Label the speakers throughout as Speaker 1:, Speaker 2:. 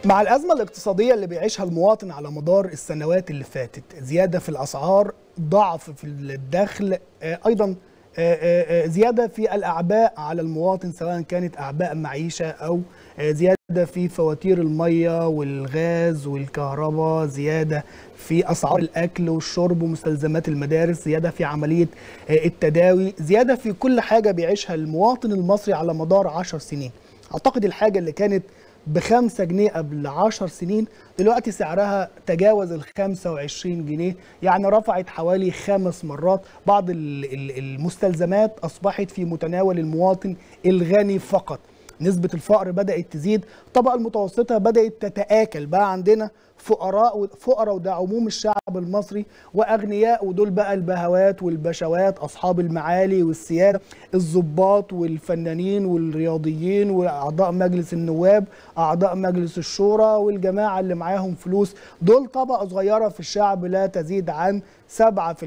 Speaker 1: مع الأزمة الاقتصادية اللي بيعيشها المواطن على مدار السنوات اللي فاتت زيادة في الأسعار ضعف في الدخل آه، أيضا آه، آه، زيادة في الأعباء على المواطن سواء كانت أعباء معيشة أو زيادة في فواتير المية والغاز والكهرباء زيادة في أسعار الأكل والشرب ومستلزمات المدارس زيادة في عملية التداوي زيادة في كل حاجة بيعيشها المواطن المصري على مدار عشر سنين أعتقد الحاجة اللي كانت بخمسة جنيه قبل عشر سنين دلوقتي سعرها تجاوز ال 25 جنيه يعني رفعت حوالي خمس مرات بعض المستلزمات أصبحت في متناول المواطن الغني فقط نسبة الفقر بدأت تزيد الطبقة المتوسطة بدأت تتآكل بقى عندنا فقراء فقراء وده عموم الشعب المصري واغنياء ودول بقى البهوات والبشوات اصحاب المعالي والسياده الضباط والفنانين والرياضيين واعضاء مجلس النواب اعضاء مجلس الشورى والجماعه اللي معاهم فلوس دول طبقه صغيره في الشعب لا تزيد عن 7%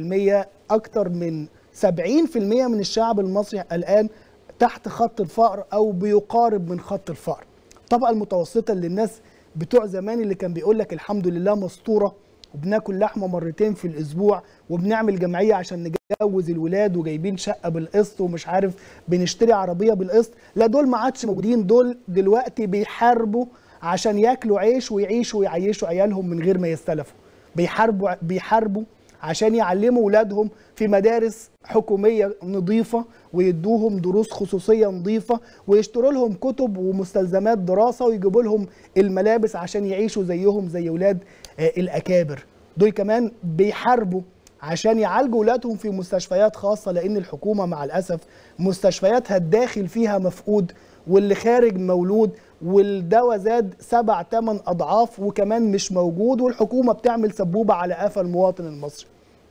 Speaker 1: اكتر من 70% من الشعب المصري الان تحت خط الفقر او بيقارب من خط الفقر الطبقه المتوسطه اللي الناس بتوع زمان اللي كان بيقول لك الحمد لله مسطوره وبناكل لحمه مرتين في الاسبوع وبنعمل جمعيه عشان نجوز الولاد وجايبين شقه بالقسط ومش عارف بنشتري عربيه بالقسط لا دول ما عادش موجودين دول دلوقتي بيحاربوا عشان ياكلوا عيش ويعيشوا ويعيشوا عيالهم من غير ما يستلفوا بيحاربوا بيحاربوا عشان يعلموا ولادهم في مدارس حكوميه نظيفه ويدوهم دروس خصوصيه نظيفه ويشتروا لهم كتب ومستلزمات دراسه ويجيبوا لهم الملابس عشان يعيشوا زيهم زي ولاد الاكابر دول كمان بيحاربوا عشان يعالجوا ولادهم في مستشفيات خاصه لان الحكومه مع الاسف مستشفياتها الداخل فيها مفقود واللي خارج مولود والدواء زاد سبع ثمان اضعاف وكمان مش موجود والحكومه بتعمل سبوبه على قفا المواطن المصري.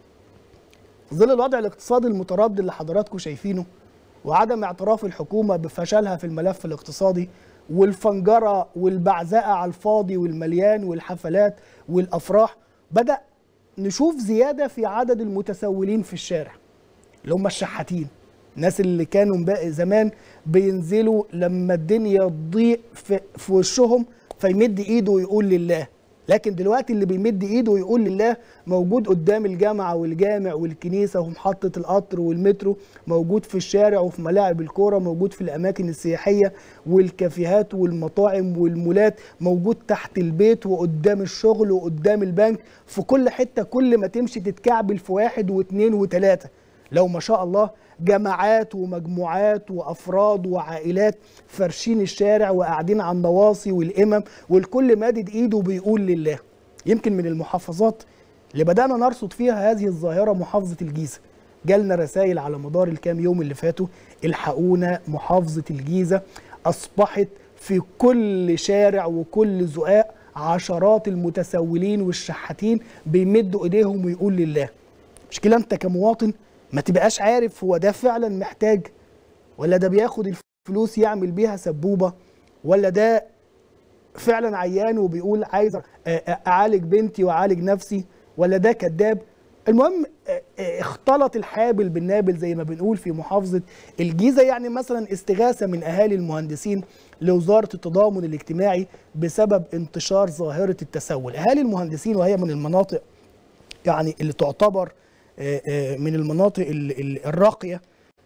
Speaker 1: في ظل الوضع الاقتصادي المتردد اللي حضراتكم شايفينه وعدم اعتراف الحكومه بفشلها في الملف الاقتصادي والفنجره والبعزقه على الفاضي والمليان والحفلات والافراح بدا نشوف زياده في عدد المتسولين في الشارع اللي هم الشحاتين الناس اللي كانوا زمان بينزلوا لما الدنيا تضيق في, في وشهم فيمد ايده ويقول لله لكن دلوقتي اللي بيمد ايده ويقول لله موجود قدام الجامعه والجامع والكنيسه ومحطه القطر والمترو موجود في الشارع وفي ملاعب الكوره موجود في الاماكن السياحيه والكافيهات والمطاعم والمولات موجود تحت البيت وقدام الشغل وقدام البنك في كل حته كل ما تمشي تتكعبل في واحد واثنين وثلاثه لو ما شاء الله جماعات ومجموعات وافراد وعائلات فرشين الشارع وقاعدين على النواصي والامم والكل مادد ايده بيقول لله يمكن من المحافظات اللي بدانا نرصد فيها هذه الظاهره محافظه الجيزه جالنا رسائل على مدار الكام يوم اللي فاتوا الحقونا محافظه الجيزه اصبحت في كل شارع وكل زقاق عشرات المتسولين والشحاتين بيمدوا ايديهم ويقول لله مش كده انت كمواطن ما تبقاش عارف هو ده فعلا محتاج ولا ده بياخد الفلوس يعمل بيها سبوبه ولا ده فعلا عيان وبيقول عايز اعالج بنتي واعالج نفسي ولا ده كذاب المهم اختلط الحابل بالنابل زي ما بنقول في محافظه الجيزه يعني مثلا استغاثه من اهالي المهندسين لوزاره التضامن الاجتماعي بسبب انتشار ظاهره التسول اهالي المهندسين وهي من المناطق يعني اللي تعتبر من المناطق الراقيه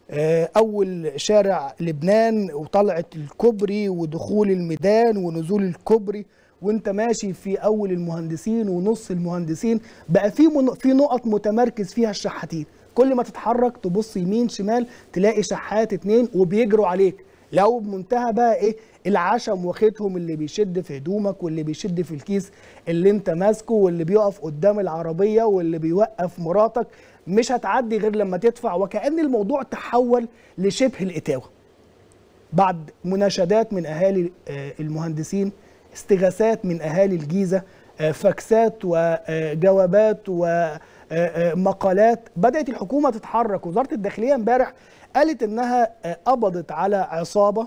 Speaker 1: اول شارع لبنان وطلعت الكوبري ودخول الميدان ونزول الكوبري وانت ماشي في اول المهندسين ونص المهندسين بقى في من في نقط متمركز فيها الشحاتين كل ما تتحرك تبص يمين شمال تلاقي شحات اتنين وبيجروا عليك لو بمنتهى بقى ايه العشم واخدهم اللي بيشد في هدومك واللي بيشد في الكيس اللي انت ماسكه واللي بيقف قدام العربيه واللي بيوقف مراتك مش هتعدي غير لما تدفع وكأن الموضوع تحول لشبه الإتاوة بعد مناشدات من أهالي المهندسين استغاثات من أهالي الجيزة فاكسات وجوابات ومقالات بدأت الحكومة تتحرك وزارة الداخلية امبارح قالت إنها قبضت على عصابة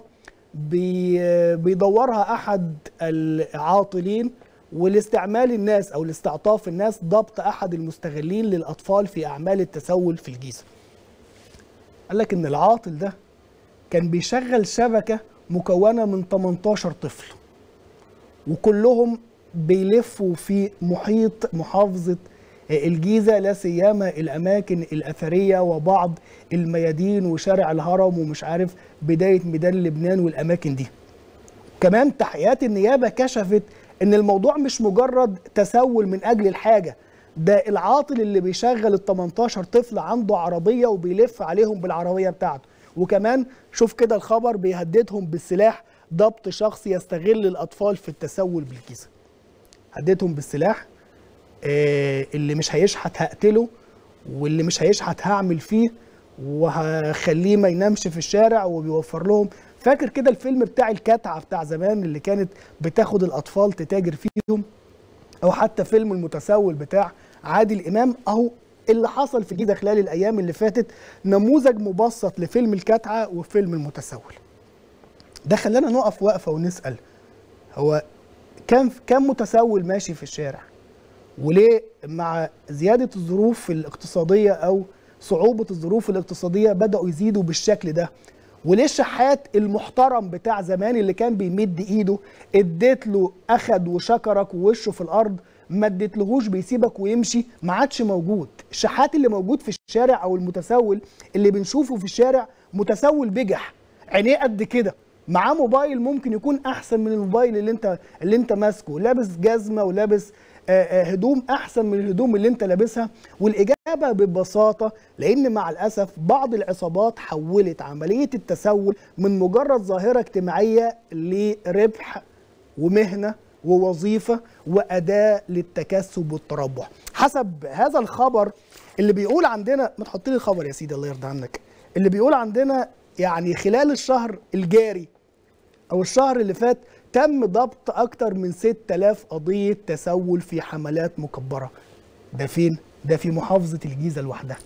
Speaker 1: بيدورها أحد العاطلين ولاستعمال الناس او لاستعطاف الناس ضبط احد المستغلين للاطفال في اعمال التسول في الجيزه. قال لك ان العاطل ده كان بيشغل شبكه مكونه من 18 طفل وكلهم بيلفوا في محيط محافظه الجيزه لا سيما الاماكن الاثريه وبعض الميادين وشارع الهرم ومش عارف بدايه ميدان لبنان والاماكن دي. كمان تحقيقات النيابه كشفت ان الموضوع مش مجرد تسول من اجل الحاجه ده العاطل اللي بيشغل ال 18 طفل عنده عربيه وبيلف عليهم بالعربيه بتاعته وكمان شوف كده الخبر بيهددهم بالسلاح ضبط شخص يستغل الاطفال في التسول بالجيزه هددهم بالسلاح آه اللي مش هيشحت هقتله واللي مش هيشحت هعمل فيه وهخليه ما ينامش في الشارع وبيوفر لهم فاكر كده الفيلم بتاع الكتعه بتاع زمان اللي كانت بتاخد الاطفال تتاجر فيهم او حتى فيلم المتسول بتاع عادل امام اهو اللي حصل في كده خلال الايام اللي فاتت نموذج مبسط لفيلم الكتعه وفيلم المتسول ده خلانا نقف وقفه ونسال هو كم كم متسول ماشي في الشارع وليه مع زياده الظروف الاقتصاديه او صعوبه الظروف الاقتصاديه بداوا يزيدوا بالشكل ده وليه الشحات المحترم بتاع زمان اللي كان بيمد ايده اديت له اخد وشكرك ووشه في الارض ما اديتلهوش بيسيبك ويمشي ما عادش موجود الشحات اللي موجود في الشارع او المتسول اللي بنشوفه في الشارع متسول بجح عينيه قد كده معاه موبايل ممكن يكون احسن من الموبايل اللي انت اللي انت ماسكه لابس جزمه ولابس هدوم احسن من الهدوم اللي انت لابسها والاجابه ببساطه لان مع الاسف بعض العصابات حولت عمليه التسول من مجرد ظاهره اجتماعيه لربح ومهنه ووظيفه واداه للتكسب والتربح حسب هذا الخبر اللي بيقول عندنا ما تحط لي الخبر يا سيدي الله يرضى عنك اللي بيقول عندنا يعني خلال الشهر الجاري او الشهر اللي فات تم ضبط أكتر من 6000 قضية تسول في حملات مكبرة ده فين؟ ده في محافظة الجيزة لوحدها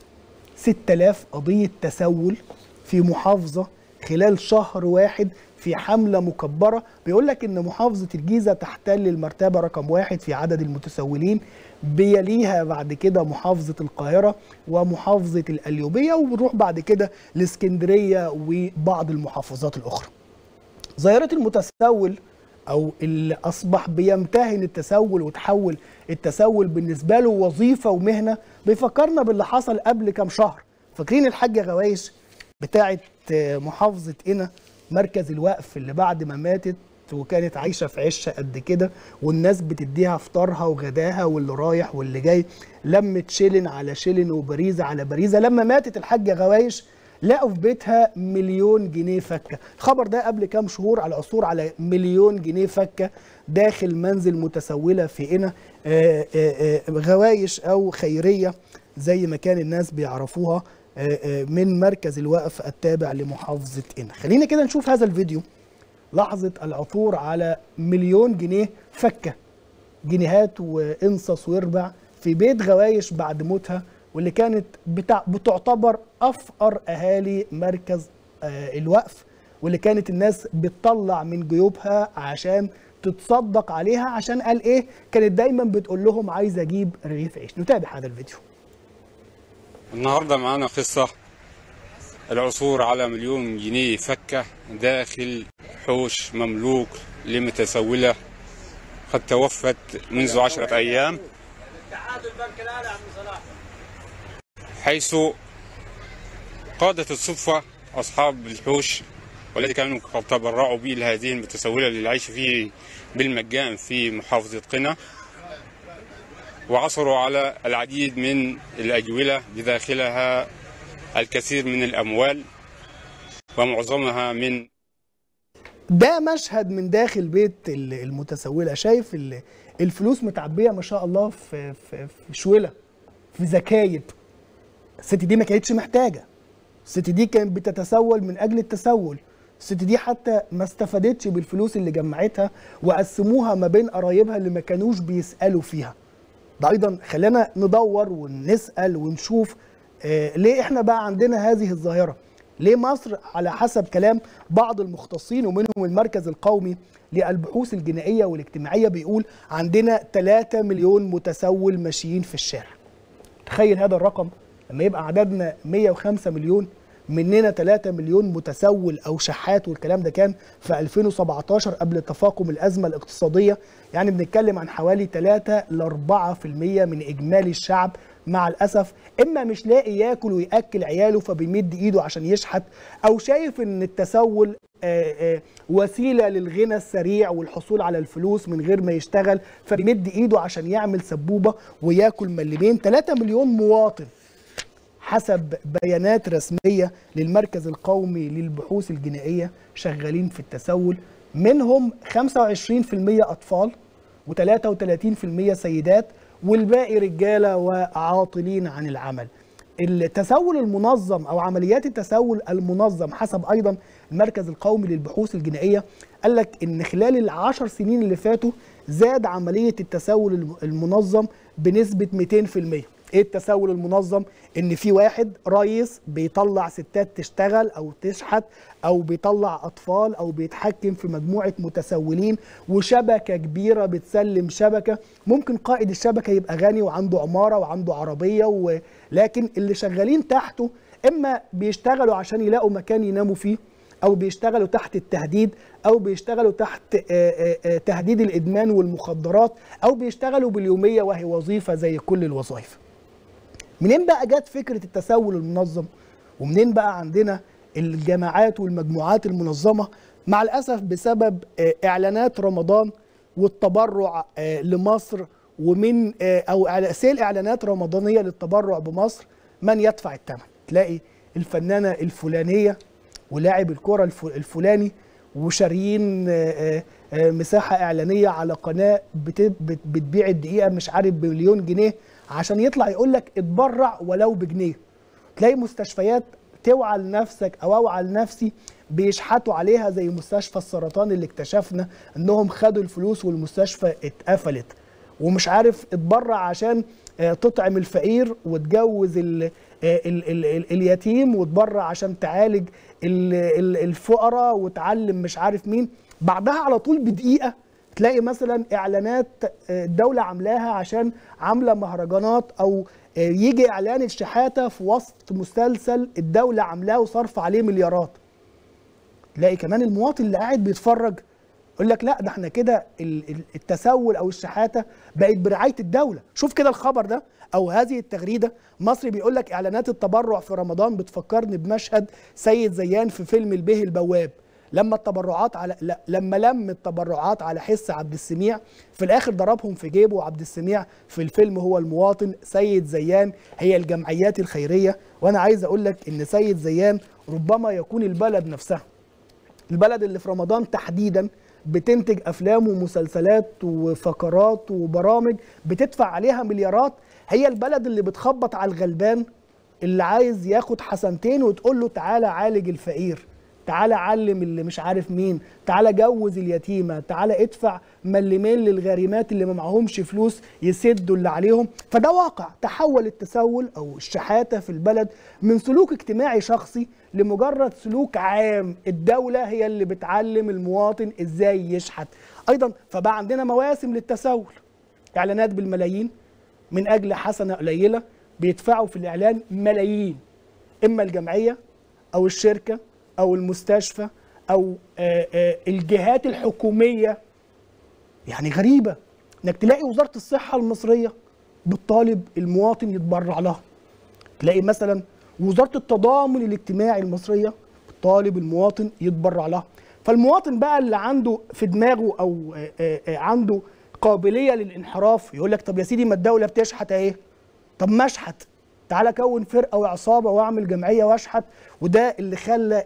Speaker 1: 6000 قضية تسول في محافظة خلال شهر واحد في حملة مكبرة بيقول لك إن محافظة الجيزة تحتل المرتبة رقم واحد في عدد المتسولين بيليها بعد كده محافظة القاهرة ومحافظة القليوبية وبنروح بعد كده لاسكندرية وبعض المحافظات الأخرى ظاهرة المتسول او اللي اصبح بيمتهن التسول وتحول التسول بالنسبه له وظيفه ومهنه بيفكرنا باللي حصل قبل كام شهر فاكرين الحاجه غوايش بتاعه محافظه قنا مركز الوقف اللي بعد ما ماتت وكانت عايشه في عشه قد كده والناس بتديها فطارها وغداها واللي رايح واللي جاي لمت شيلن على شيلن وبريزه على بريزه لما ماتت الحاجه غوايش لقوا في بيتها مليون جنيه فكه الخبر ده قبل كام شهور على عثور على مليون جنيه فكه داخل منزل متسوله في قنا غوايش او خيريه زي ما كان الناس بيعرفوها من مركز الوقف التابع لمحافظه قنا خلينا كده نشوف هذا الفيديو لحظه العثور على مليون جنيه فكه جنيهات وانصص ويربع في بيت غوايش بعد موتها واللي كانت بتاع بتعتبر افقر اهالي مركز آه الوقف واللي كانت الناس بتطلع من جيوبها عشان تتصدق عليها عشان قال ايه كانت دايما بتقول لهم عايز اجيب رغيف عيش نتابع هذا الفيديو
Speaker 2: النهارده معانا قصه العثور على مليون جنيه فكه داخل حوش مملوك لمتسوله قد توفت منذ عشرة أيام حيث قادت الصدفة أصحاب الحوش والذي كانوا قد تبرعوا به لهذه المتسولة للعيش فيه بالمجان في محافظة قنا وعثروا على العديد من الأجولة بداخلها الكثير من الأموال ومعظمها من
Speaker 1: ده مشهد من داخل بيت المتسولة شايف الفلوس متعبية ما شاء الله في, في, في شولة في زكايب الست دي ما كانتش محتاجه الست دي كانت بتتسول من اجل التسول الست دي حتى ما استفادتش بالفلوس اللي جمعتها وقسموها ما بين قرايبها اللي ما كانوش بيسالوا فيها ده ايضا خلينا ندور ونسال ونشوف آه ليه احنا بقى عندنا هذه الظاهره ليه مصر على حسب كلام بعض المختصين ومنهم المركز القومي للبحوث الجنائيه والاجتماعيه بيقول عندنا 3 مليون متسول ماشيين في الشارع تخيل هذا الرقم لما يبقى عددنا 105 مليون مننا 3 مليون متسول او شحات والكلام ده كان في 2017 قبل تفاقم الازمه الاقتصاديه يعني بنتكلم عن حوالي 3 ل 4% من اجمالي الشعب مع الاسف اما مش لاقي ياكل وياكل عياله فبيمد ايده عشان يشحت او شايف ان التسول آآ آآ وسيله للغنى السريع والحصول على الفلوس من غير ما يشتغل فبيمد ايده عشان يعمل سبوبه وياكل مليمين 3 مليون مواطن حسب بيانات رسميه للمركز القومي للبحوث الجنائيه شغالين في التسول منهم 25% اطفال و33% سيدات والباقي رجاله وعاطلين عن العمل. التسول المنظم او عمليات التسول المنظم حسب ايضا المركز القومي للبحوث الجنائيه قال لك ان خلال العشر سنين اللي فاتوا زاد عمليه التسول المنظم بنسبه 200%. ايه التسول المنظم ان في واحد رئيس بيطلع ستات تشتغل او تشحت او بيطلع اطفال او بيتحكم في مجموعه متسولين وشبكه كبيره بتسلم شبكه ممكن قائد الشبكه يبقى غني وعنده عماره وعنده عربيه ولكن اللي شغالين تحته اما بيشتغلوا عشان يلاقوا مكان يناموا فيه او بيشتغلوا تحت التهديد او بيشتغلوا تحت تهديد الادمان والمخدرات او بيشتغلوا باليوميه وهي وظيفه زي كل الوظائف منين بقى جت فكره التسول المنظم ومنين بقى عندنا الجماعات والمجموعات المنظمه مع الاسف بسبب اعلانات رمضان والتبرع لمصر ومن او سيل اعلانات رمضانيه للتبرع بمصر من يدفع الثمن تلاقي الفنانه الفلانيه ولاعب الكره الفلاني وشاريين مساحه اعلانيه على قناه بتبيع الدقيقه مش عارف بمليون جنيه عشان يطلع يقول لك اتبرع ولو بجنيه تلاقي مستشفيات توعى لنفسك او اوعى لنفسي بيشحتوا عليها زي مستشفى السرطان اللي اكتشفنا انهم خدوا الفلوس والمستشفى اتقفلت ومش عارف اتبرع عشان تطعم الفقير وتجوز ال ال ال ال اليتيم وتبرع عشان تعالج الفقراء وتعلم مش عارف مين بعدها على طول بدقيقه تلاقي مثلا اعلانات الدوله عاملاها عشان عامله مهرجانات او يجي اعلان الشحاته في وسط مسلسل الدوله عاملاه وصرف عليه مليارات تلاقي كمان المواطن اللي قاعد بيتفرج يقول لك لا ده احنا كده التسول او الشحاته بقت برعايه الدوله شوف كده الخبر ده او هذه التغريده مصري بيقول لك اعلانات التبرع في رمضان بتفكرني بمشهد سيد زيان في فيلم البيه البواب لما التبرعات على لا لما لم التبرعات على حس عبد السميع في الاخر ضربهم في جيبه وعبد السميع في الفيلم هو المواطن سيد زيان هي الجمعيات الخيريه وانا عايز اقول لك ان سيد زيان ربما يكون البلد نفسها البلد اللي في رمضان تحديدا بتنتج افلام ومسلسلات وفقرات وبرامج بتدفع عليها مليارات هي البلد اللي بتخبط على الغلبان اللي عايز ياخد حسنتين وتقول له تعالى عالج الفقير تعالى علم اللي مش عارف مين تعالى جوز اليتيمه تعالى ادفع ملمين للغارمات اللي ما معهمش فلوس يسدوا اللي عليهم فده واقع تحول التسول او الشحاته في البلد من سلوك اجتماعي شخصي لمجرد سلوك عام الدوله هي اللي بتعلم المواطن ازاي يشحت ايضا فبقى عندنا مواسم للتسول اعلانات بالملايين من اجل حسنه قليله بيدفعوا في الاعلان ملايين اما الجمعيه او الشركه او المستشفى او آآ آآ الجهات الحكوميه يعني غريبه انك تلاقي وزاره الصحه المصريه بتطالب المواطن يتبرع لها تلاقي مثلا وزاره التضامن الاجتماعي المصريه بتطالب المواطن يتبرع لها فالمواطن بقى اللي عنده في دماغه او آآ عنده قابليه للانحراف يقول لك طب يا سيدي ما الدوله بتشحت اهي طب ما اشحت تعالى كون فرقه وعصابه واعمل جمعيه واشحت وده اللي خلى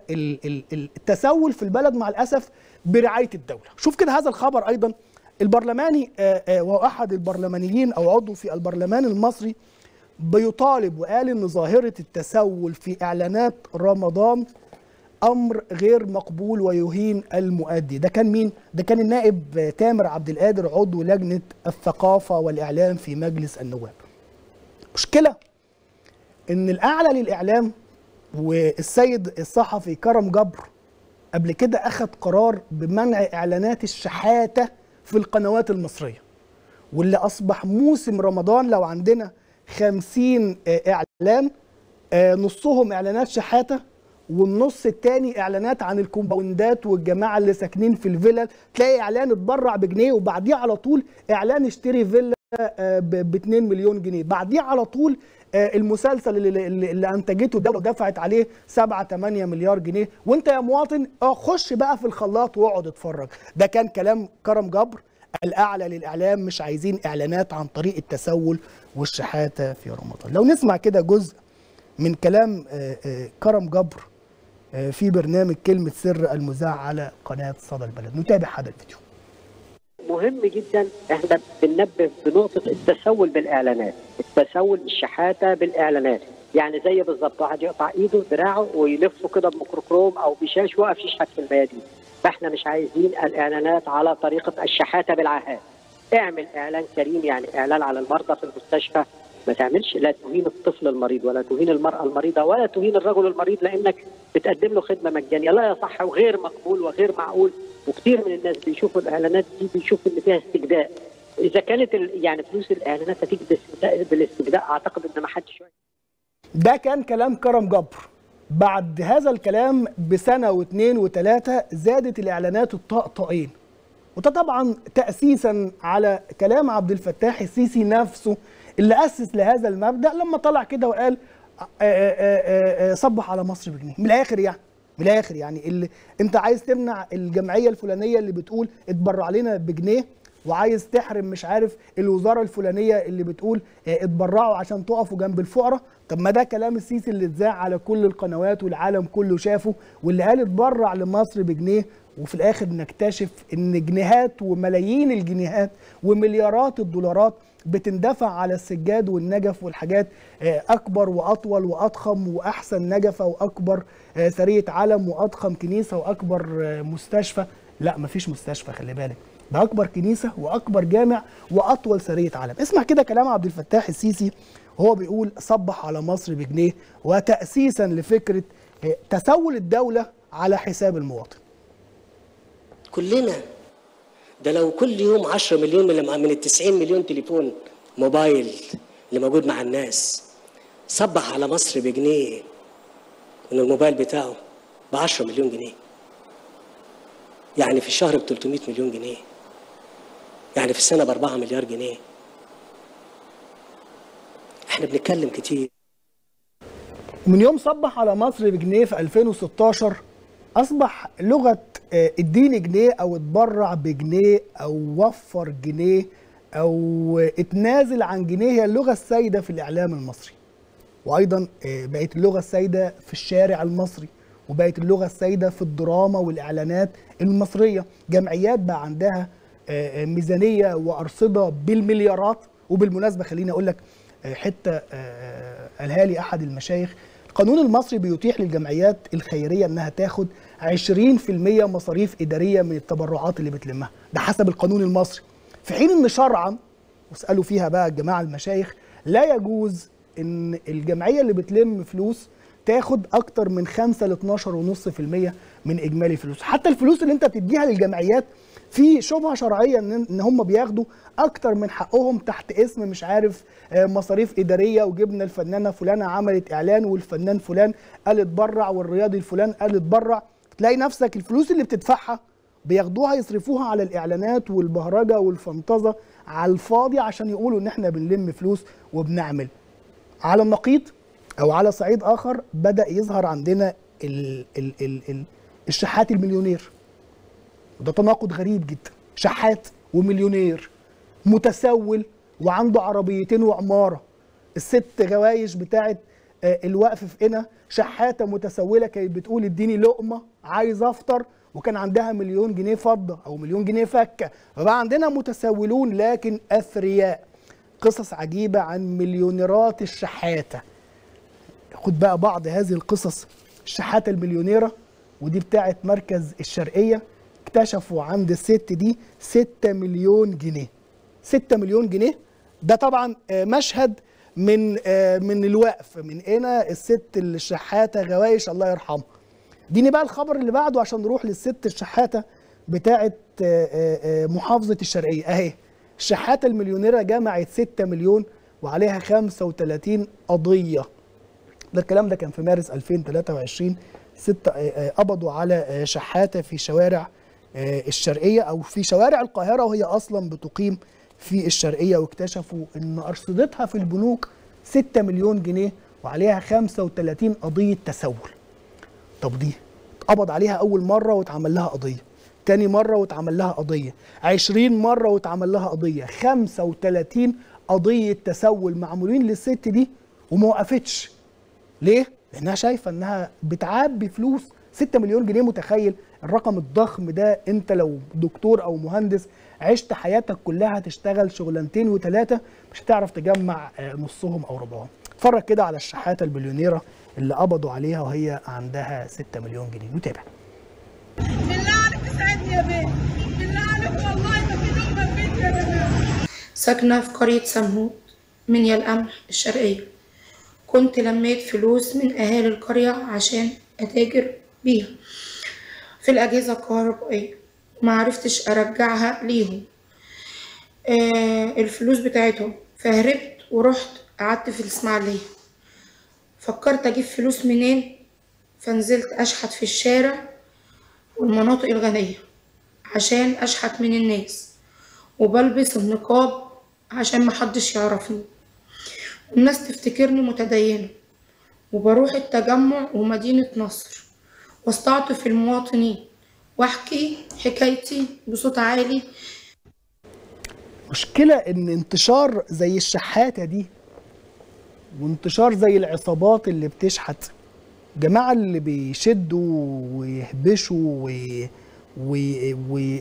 Speaker 1: التسول في البلد مع الاسف برعايه الدوله شوف كده هذا الخبر ايضا البرلماني وهو احد البرلمانيين او عضو في البرلمان المصري بيطالب وقال ان ظاهره التسول في اعلانات رمضان امر غير مقبول ويهين المؤدي ده كان مين ده كان النائب تامر عبد القادر عضو لجنه الثقافه والاعلام في مجلس النواب مشكله ان الاعلى للاعلام والسيد الصحفي كرم جبر قبل كده اخذ قرار بمنع اعلانات الشحاته في القنوات المصريه واللي اصبح موسم رمضان لو عندنا خمسين اعلان نصهم اعلانات شحاته والنص التاني اعلانات عن الكومباوندات والجماعه اللي ساكنين في الفيلل تلاقي اعلان اتبرع بجنيه وبعديه على طول اعلان اشتري فيلا ب 2 مليون جنيه بعديه على طول آه، المسلسل اللي, اللي, اللي انتجته الدوله ودفعت عليه 7 8 مليار جنيه وانت يا مواطن اه خش بقى في الخلاط واقعد اتفرج ده كان كلام كرم جبر الاعلى للاعلام مش عايزين اعلانات عن طريق التسول والشحاته في رمضان لو نسمع كده جزء من كلام آه، آه، كرم جبر آه، في برنامج كلمه سر المذاع على قناه صدى البلد نتابع هذا الفيديو
Speaker 3: مهم جدا احنا بننبه بنقطه التسول بالاعلانات، التسول الشحاته بالاعلانات، يعني زي بالظبط واحد يقطع ايده دراعه ويلفه كده بميكروكروم او بشاش وقف يشحت في الميادين، فاحنا مش عايزين الاعلانات على طريقه الشحاته بالعاهات. اعمل اعلان كريم يعني اعلان على المرضى في المستشفى ما تعملش لا تهين الطفل المريض ولا تهين المراه المريضه ولا تهين الرجل المريض لانك بتقدم له خدمه مجانيه لا يصح وغير مقبول وغير معقول وكثير من الناس بيشوفوا الاعلانات دي بيشوفوا ان فيها استجداء اذا كانت ال- يعني فلوس الاعلانات هتيجي بالاستجداء- بالاستجداء اعتقد ان ما حدش
Speaker 1: ده كان كلام كرم جبر بعد هذا الكلام بسنة واثنين وثلاثة زادت الإعلانات الطقطقين وده طبعا تأسيسا على كلام عبد الفتاح السيسي نفسه اللي أسس لهذا المبدأ لما طلع كده وقال آه، آه، آه، آه، صبح على مصر بجنيه من الآخر يعني من الآخر يعني اللي أنت عايز تمنع الجمعية الفلانية اللي بتقول اتبرع لنا بجنيه وعايز تحرم مش عارف الوزاره الفلانيه اللي بتقول اه، اتبرعوا عشان تقفوا جنب الفقراء طب ما ده كلام السيسي اللي اتذاع على كل القنوات والعالم كله شافه واللي قال اتبرع لمصر بجنيه وفي الاخر نكتشف ان جنيهات وملايين الجنيهات ومليارات الدولارات بتندفع على السجاد والنجف والحاجات اه، اكبر واطول واضخم واحسن نجفه واكبر اه، سريه علم واضخم كنيسه واكبر اه، مستشفى لا مفيش مستشفى خلي بالك ده اكبر كنيسه واكبر جامع واطول سريه علم اسمع كده كلام عبد الفتاح السيسي وهو بيقول صبح على مصر بجنيه وتاسيسا لفكره آه، تسول الدوله على حساب المواطن
Speaker 4: كلنا ده لو كل يوم 10 مليون من من ال 90 مليون تليفون موبايل اللي موجود مع الناس صبح على مصر بجنيه من الموبايل بتاعه ب 10 مليون جنيه يعني في الشهر ب 300 مليون جنيه يعني في السنه ب 4 مليار جنيه احنا بنتكلم كتير
Speaker 1: من يوم صبح على مصر بجنيه في 2016 اصبح لغه آه، اديني جنيه او اتبرع بجنيه او وفر جنيه او اتنازل عن جنيه هي اللغه السائده في الاعلام المصري وايضا آه، بقت اللغه السائده في الشارع المصري وبقت اللغه السائده في الدراما والاعلانات المصريه جمعيات بقى عندها آه، آه، ميزانيه وارصده بالمليارات وبالمناسبه خليني اقول لك آه، حته آه، قالها لي احد المشايخ القانون المصري بيتيح للجمعيات الخيريه انها تاخد 20% مصاريف اداريه من التبرعات اللي بتلمها ده حسب القانون المصري في حين ان شرعا واسالوا فيها بقى الجماعه المشايخ لا يجوز ان الجمعيه اللي بتلم فلوس تاخد اكتر من 5 ل 12.5% من اجمالي فلوس حتى الفلوس اللي انت بتديها للجمعيات في شبهه شرعيه ان ان هم بياخدوا اكتر من حقهم تحت اسم مش عارف آه، مصاريف اداريه وجبنا الفنانه فلانه عملت اعلان والفنان فلان قال اتبرع والرياضي الفلان قال اتبرع تلاقي نفسك الفلوس اللي بتدفعها بياخدوها يصرفوها على الاعلانات والبهرجه والفنطزه على الفاضي عشان يقولوا ان احنا بنلم فلوس وبنعمل على النقيض او على صعيد اخر بدا يظهر عندنا ال ال ال ال الشحات المليونير وده تناقض غريب جدا شحات ومليونير متسول وعنده عربيتين وعماره الست غوايش بتاعت آه، الوقف في قنا شحاته متسوله كانت بتقول اديني لقمه عايز افطر وكان عندها مليون جنيه فضه او مليون جنيه فكه فبقى عندنا متسولون لكن اثرياء قصص عجيبه عن مليونيرات الشحاته خد بقى بعض هذه القصص الشحاته المليونيره ودي بتاعت مركز الشرقيه اكتشفوا عند الست دي 6 مليون جنيه 6 مليون جنيه ده طبعا آه، مشهد من آه، من الوقف من هنا الست الشحاته غوايش الله يرحمها ديني بقى الخبر اللي بعده عشان نروح للست الشحاته بتاعه آه، آه، آه، محافظه الشرقيه اهي الشحاته المليونيره جمعت 6 مليون وعليها 35 قضيه ده الكلام ده كان في مارس 2023 ست آه، آه، قبضوا على آه، شحاته في شوارع آه، الشرقيه او في شوارع القاهره وهي اصلا بتقيم في الشرقيه واكتشفوا ان ارصدتها في البنوك 6 مليون جنيه وعليها 35 قضيه تسول طب دي اتقبض عليها اول مره واتعمل لها قضيه تاني مره واتعمل لها قضيه 20 مره واتعمل لها قضيه 35 قضيه تسول معمولين للست دي وما وقفتش ليه لانها شايفه انها بتعبي فلوس 6 مليون جنيه متخيل الرقم الضخم ده انت لو دكتور او مهندس عشت حياتك كلها تشتغل شغلانتين وثلاثه مش هتعرف تجمع آه، نصهم او ربعهم اتفرج كده على الشحاته البليونيره اللي قبضوا عليها وهي عندها 6 مليون جنيه نتابع
Speaker 5: بالله عليك تساعدني يا بيه بالله عليك والله ما في لقمه في بيتي يا جماعه
Speaker 6: ساكنة في قرية سمهود من القمح الشرقية كنت لميت فلوس من أهالي القرية عشان أتاجر بيها في الأجهزة الكهربائية معرفتش أرجعها ليهم آه الفلوس بتاعتهم فهربت ورحت قعدت في الإسماعيلية فكرت أجيب فلوس منين فنزلت أشحت في الشارع والمناطق الغنية عشان أشحت من الناس وبلبس النقاب عشان محدش يعرفني والناس تفتكرني متدينة وبروح التجمع ومدينة نصر واستعطف المواطنين واحكي حكايتي بصوت عالي
Speaker 1: مشكلة ان انتشار زي الشحاتة دي وانتشار زي العصابات اللي بتشحت جماعة اللي بيشدوا ويهبشوا وي... وي...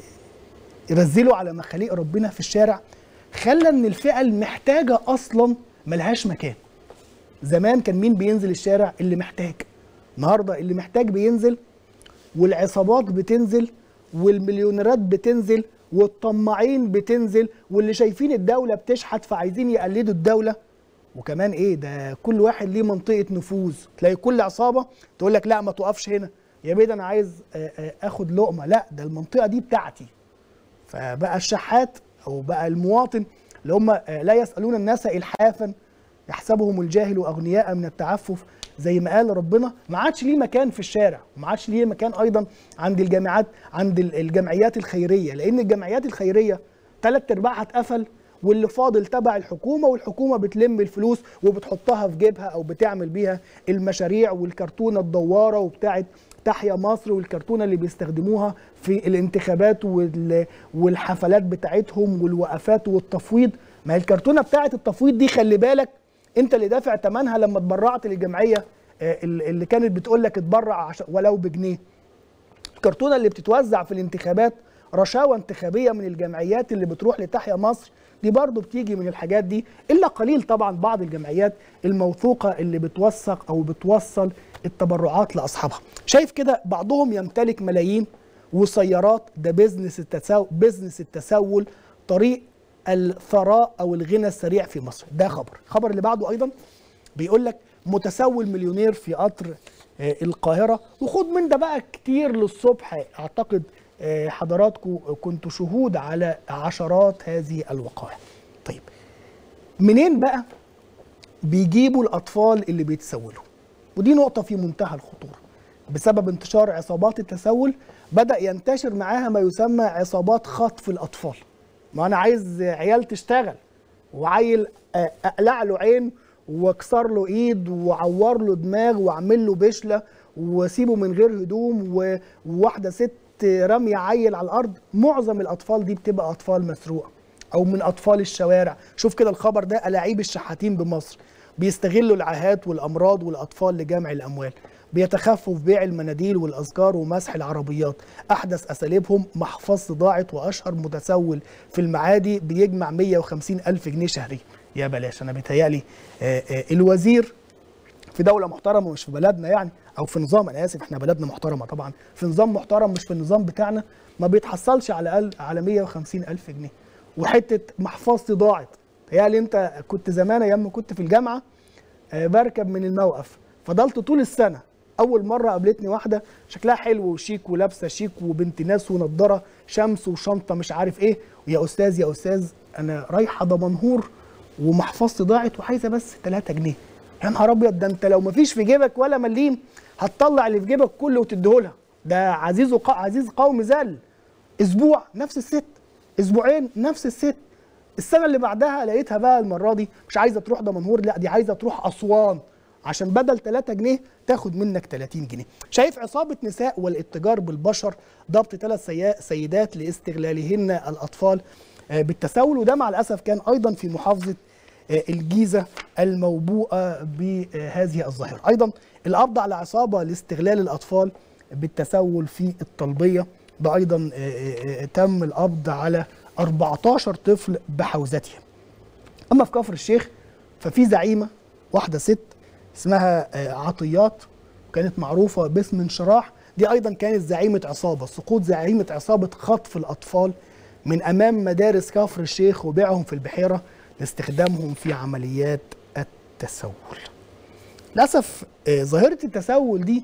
Speaker 1: ويرزلوا على مخاليق ربنا في الشارع خلى ان الفئة المحتاجة اصلا ملهاش مكان زمان كان مين بينزل الشارع اللي محتاج النهارده اللي محتاج بينزل والعصابات بتنزل والمليونيرات بتنزل والطماعين بتنزل واللي شايفين الدولة بتشحت فعايزين يقلدوا الدولة وكمان ايه ده كل واحد ليه منطقة نفوذ تلاقي كل عصابة تقول لك لا ما توقفش هنا يا بيه ده انا عايز آه، آه، اخد لقمة لا ده المنطقة دي بتاعتي فبقى الشحات او بقى المواطن اللي هم آه، لا يسألون الناس إلحافا يحسبهم الجاهل أغنياء من التعفف زي ما قال ربنا ما عادش ليه مكان في الشارع وما عادش ليه مكان ايضا عند الجامعات عند ال- الجمعيات الخيريه لان الجمعيات الخيريه ثلاث ارباعها اتقفل واللي فاضل تبع الحكومه والحكومه بتلم الفلوس وبتحطها في جيبها او بتعمل بيها المشاريع والكرتونه الدواره وبتاعه تحيا مصر والكرتونه اللي بيستخدموها في الانتخابات وال- والحفلات بتاعتهم والوقفات والتفويض ما هي الكرتونه بتاعه التفويض دي خلي بالك انت اللي دافع ثمنها لما اتبرعت للجمعيه آه، اللي كانت بتقول لك اتبرع عش- ولو بجنيه الكرتونه اللي بتتوزع في الانتخابات رشاوى انتخابيه من الجمعيات اللي بتروح لتحيا مصر دي برضو بتيجي من الحاجات دي الا قليل طبعا بعض الجمعيات الموثوقه اللي بتوثق او بتوصل التبرعات لاصحابها شايف كده بعضهم يمتلك ملايين وسيارات ده بيزنس التسول بيزنس التسول طريق الثراء او الغنى السريع في مصر ده خبر الخبر اللي بعده ايضا بيقول لك متسول مليونير في قطر آه، القاهره وخد من ده بقى كتير للصبح اعتقد آه، حضراتكم كنتوا شهود على عشرات هذه الوقائع طيب منين بقى بيجيبوا الاطفال اللي بيتسولوا ودي نقطه في منتهى الخطوره بسبب انتشار عصابات التسول بدا ينتشر معاها ما يسمى عصابات خطف الاطفال ما انا عايز عيال تشتغل وعيل آه، اقلع له عين واكسر له ايد وعور له دماغ واعمل له بشله واسيبه من غير هدوم و- وواحده ست راميه عيل على الارض معظم الاطفال دي بتبقى اطفال مسروقه او من اطفال الشوارع شوف كده الخبر ده الاعيب الشحاتين بمصر بيستغلوا العاهات والامراض والاطفال لجمع الاموال بيتخفوا في بيع المناديل والاذكار ومسح العربيات احدث اساليبهم محفظه ضاعت واشهر متسول في المعادي بيجمع 150 الف جنيه شهريا يا بلاش انا بيتهيألي آه، آه، الوزير في دوله محترمه مش في بلدنا يعني او في نظام انا اسف احنا بلدنا محترمه طبعا في نظام محترم مش في النظام بتاعنا ما بيتحصلش على الاقل على 150 الف جنيه وحته محفظتي ضاعت تهيألي انت كنت زمان ايام ما كنت في الجامعه آه، بركب من الموقف فضلت طول السنه اول مره قابلتني واحده شكلها حلو وشيك ولابسه شيك وبنت ناس ونضاره شمس وشنطه مش عارف ايه ويا استاذ يا استاذ انا رايحه دمنهور ومحفظتي ضاعت وعايزه بس 3 جنيه يا نهار ابيض ده انت لو مفيش في جيبك ولا مليم هتطلع اللي في جيبك كله وتديهولها ده عزيز وق... عزيز قوم ذل اسبوع نفس الست اسبوعين نفس الست السنه اللي بعدها لقيتها بقى المره دي مش عايزه تروح دمنهور لا دي عايزه تروح اسوان عشان بدل 3 جنيه تاخد منك 30 جنيه شايف عصابه نساء والاتجار بالبشر ضبط ثلاث سيا- سيدات لاستغلالهن الاطفال آه، بالتسول وده مع الاسف كان ايضا في محافظه آه، الجيزه الموبوءه بهذه الظاهره ايضا القبض على عصابه لاستغلال الاطفال بالتسول في الطلبيه ده ايضا آه، آه، آه، تم القبض على 14 طفل بحوزتهم اما في كفر الشيخ ففي زعيمه واحده ست اسمها آه، عطيات كانت معروفه باسم انشراح دي ايضا كانت زعيمه عصابه سقوط زعيمه عصابه خطف الاطفال من امام مدارس كفر الشيخ وبيعهم في البحيره لاستخدامهم في عمليات التسول للاسف آه، ظاهره التسول دي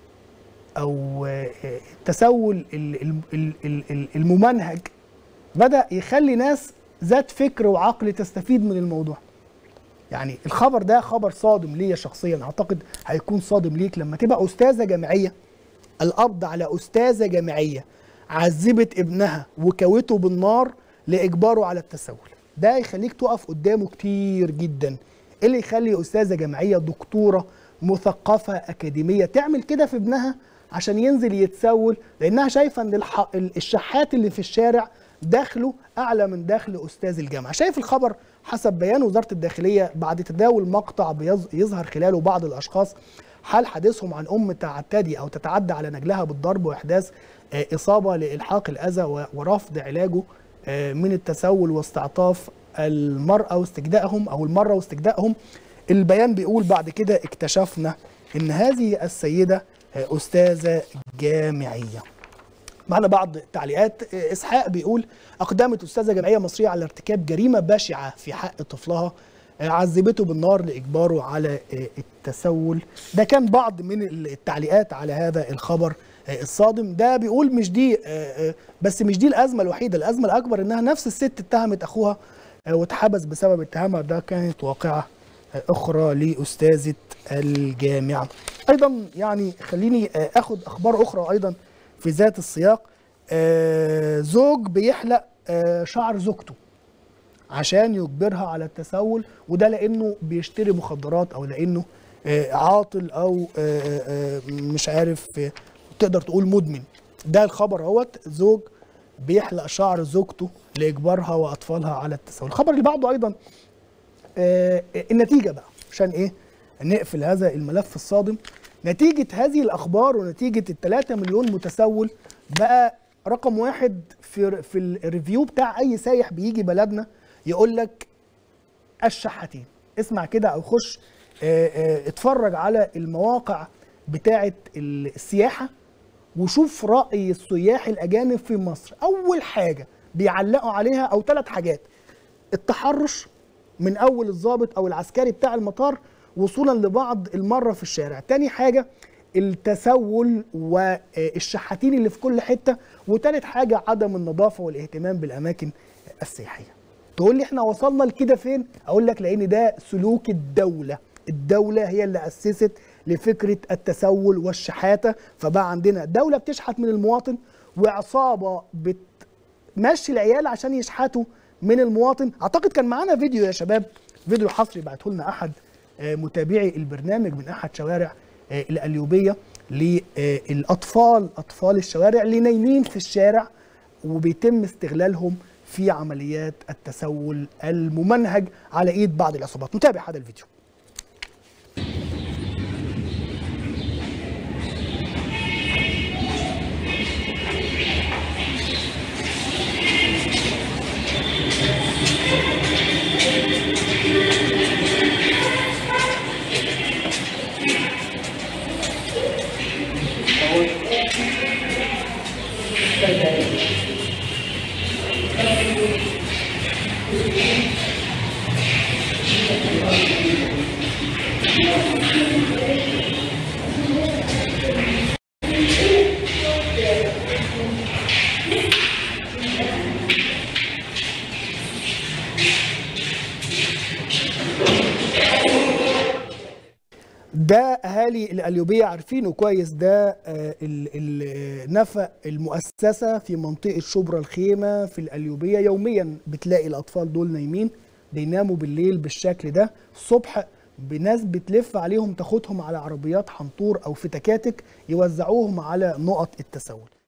Speaker 1: او آه، آه، التسول ال- ال- ال- ال- ال- الممنهج بدا يخلي ناس ذات فكر وعقل تستفيد من الموضوع يعني الخبر ده خبر صادم ليا شخصيا اعتقد هيكون صادم ليك لما تبقى استاذه جامعيه القبض على استاذه جامعيه عذبت ابنها وكوته بالنار لاجباره على التسول ده يخليك تقف قدامه كتير جدا ايه اللي يخلي استاذه جامعيه دكتوره مثقفه اكاديميه تعمل كده في ابنها عشان ينزل يتسول لانها شايفه ان الح... الشحات اللي في الشارع دخله اعلى من دخل استاذ الجامعه شايف الخبر حسب بيان وزاره الداخليه بعد تداول مقطع بيظ... يظهر خلاله بعض الاشخاص حال حديثهم عن ام تعتدي او تتعدى على نجلها بالضرب واحداث آه، اصابه لالحاق الاذى و- ورفض علاجه آه، من التسول واستعطاف المراه واستجدائهم او المره واستجدائهم البيان بيقول بعد كده اكتشفنا ان هذه السيده آه، استاذه جامعيه معنا بعض التعليقات آه، اسحاق بيقول اقدمت استاذه جامعيه مصريه على ارتكاب جريمه بشعه في حق طفلها آه، عذبته بالنار لاجباره على آه، التسول ده كان بعض من التعليقات على هذا الخبر آه، الصادم ده بيقول مش دي آه، آه، بس مش دي الازمه الوحيده الازمه الاكبر انها نفس الست اتهمت اخوها آه، واتحبس بسبب اتهامها ده كانت واقعه آه، اخرى لاستاذه الجامعه ايضا يعني خليني آه، اخد اخبار اخرى ايضا في ذات السياق آه، زوج بيحلق آه، شعر زوجته عشان يجبرها على التسول وده لانه بيشتري مخدرات او لانه آه، عاطل او آه، آه، مش عارف آه، تقدر تقول مدمن ده الخبر اهوت زوج بيحلق شعر زوجته لاجبارها واطفالها على التسول الخبر اللي بعده ايضا آه، النتيجه بقى عشان ايه نقفل هذا الملف الصادم نتيجه هذه الاخبار ونتيجه ال 3 مليون متسول بقى رقم واحد في في الريفيو بتاع اي سايح بيجي بلدنا يقول لك الشحاتين اسمع كده او خش آه، آه، اتفرج على المواقع بتاعه السياحه وشوف راي السياح الاجانب في مصر اول حاجه بيعلقوا عليها او ثلاث حاجات التحرش من اول الضابط او العسكري بتاع المطار وصولا لبعض المره في الشارع تاني حاجه التسول والشحاتين اللي في كل حته وتالت حاجه عدم النظافه والاهتمام بالاماكن السياحيه تقول لي احنا وصلنا لكده فين اقول لك لان ده سلوك الدوله الدوله هي اللي اسست لفكره التسول والشحاته فبقى عندنا دوله بتشحت من المواطن وعصابه بتمشي العيال عشان يشحتوا من المواطن اعتقد كان معانا فيديو يا شباب فيديو حصري بعته لنا احد آه، متابعي البرنامج من احد شوارع آه، القليوبيه للاطفال اطفال الشوارع اللي نايمين في الشارع وبيتم استغلالهم في عمليات التسول الممنهج على ايد بعض العصابات نتابع هذا الفيديو ده اهالي القليوبيه عارفينه كويس ده آه، ال- ال- نفق المؤسسه في منطقه شبرا الخيمه في القليوبيه يوميا بتلاقي الاطفال دول نايمين بيناموا بالليل بالشكل ده الصبح بناس بتلف عليهم تاخدهم على عربيات حنطور او في تكاتك يوزعوهم على نقط التسول